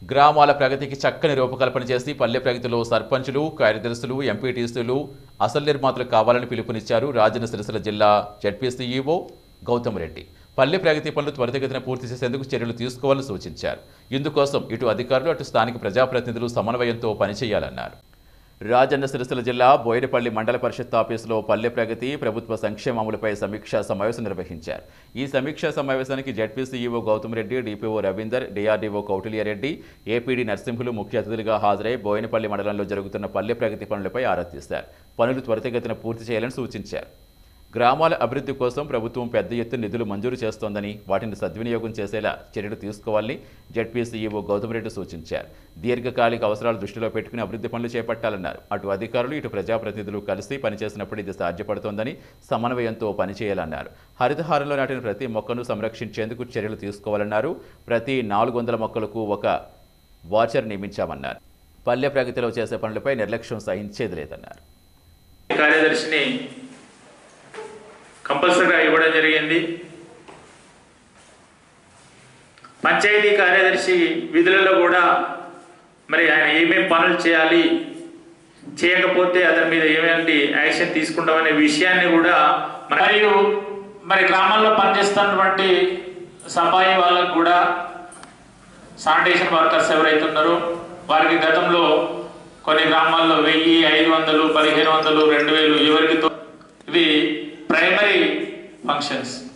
గ్రామాల ప్రగతికి చక్కని రూపకల్పన చేసి పల్లె ప్రగతిలో సర్పంచులు కార్యదర్శులు ఎంపీటీసీలు అసలు నిర్మాతలు కావాలని పిలుపునిచ్చారు రాజన్న సిరిసిల్ల జిల్లా జడ్పీసీఈఓ గౌతమ్ రెడ్డి పల్లె ప్రగతి పనులు త్వరితగతిన పూర్తి చేసేందుకు చర్యలు తీసుకోవాలని సూచించారు ఇందుకోసం ఇటు అధికారులు అటు స్థానిక ప్రజాప్రతినిధులు సమన్వయంతో పనిచేయాలన్నారు రాజన్న సిరిసిల్ల జిల్లా బోయినపల్లి మండల పరిషత్ ఆఫీసులో పల్లె ప్రగతి ప్రభుత్వ సంక్షేమములపై సమీక్షా సమావేశం నిర్వహించారు ఈ సమీక్షా సమావేశానికి ZP CEO Gautham Reddy DPO Ravinder DRDO Kautilyareddy APD Narasimhulu ముఖ్య అతిథులుగా హాజరై బోయినపల్లి మండలంలో జరుగుతున్న పల్లె ప్రగతి పనులపై ఆరా తీశారు పనులు త్వరితగతిన పూర్తి చేయాలని సూచించారు గ్రామాల అభివృద్ధి కోసం ప్రభుత్వం పెద్ద ఎత్తున నిధులు మంజూరు చేస్తోందని వాటిని సద్వినియోగం చేసేలా చర్యలు తీసుకోవాలని జడ్పీసీఈఓ గౌతమ్ రెడ్డి సూచించారు దీర్ఘకాలిక అవసరాలు దృష్టిలో పెట్టుకుని అభివృద్ధి పనులు చేపట్టాలన్నారు అటు అధికారులు ఇటు ప్రజాప్రతినిధులు కలిసి పనిచేసినప్పుడు ఇది సాధ్యపడుతోందని సమన్వయంతో పనిచేయాలన్నారు హరితహారంలో నాటిన ప్రతి మొక్కను సంరక్షించేందుకు చర్యలు తీసుకోవాలన్నారు ప్రతి నాలుగు వందల మొక్కలకు ఒక వాచర్ నియమించామన్నారు పల్లె ప్రగతిలో చేసే పనులపై నిర్లక్ష్యం సహించేది లేదన్నారు కార్యదర్శిని కంపల్సరీగా ఇవ్వడం జరిగింది పంచాయతీ కార్యదర్శి విధులలో కూడా మరి ఆయన ఏమేం పనులు చేయాలి చేయకపోతే అతని మీద ఏమేంటి యాక్షన్ తీసుకుంటామనే విషయాన్ని కూడా మరియు మరి గ్రామాల్లో పనిచేస్తున్నటువంటి సఫాయి వాళ్ళకు కూడా శానిటేషన్ వర్కర్స్ ఎవరైతే ఉన్నారో వారికి గతంలో కొన్ని గ్రామాల్లో వెయ్యి ఐదు వందలు పదిహేను వందలు రెండు వేలు ఎవరికి తో- ఇవి ప్రైమరీ ఫంక్షన్స్